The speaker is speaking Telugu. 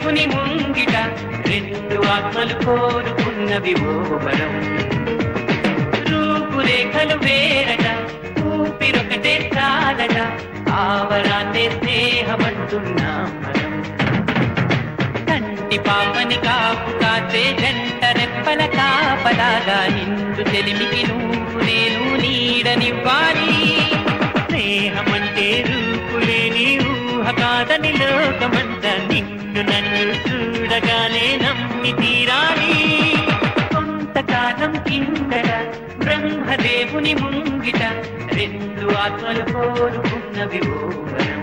బ్రహ్మదేవుని ముంగిట రెండు ఆత్మలు కోరుకున్నవి ఓ వరం రూపురేఖలు వేరట ఊపిరొకటే చాలట ఆవరాన్నే స్నేహమంటున్నాం మనం కంటి పాపని కాపు కాసే జంట రెప్పల కాపలాగా నిండు తెలిమికి నువ్వు నేను నీడనివ్వాలి స్నేహమంటే రూపులేని ఊహ కాదని లోకమంతా నిన్ను నన్ను చూడగానే నమ్మి తీరాలి కొంతకాలం కిందట బ్రహ్మదేవుని ముంగిట రెండు ఆత్మలు కోరుకున్నవి ఓ వరం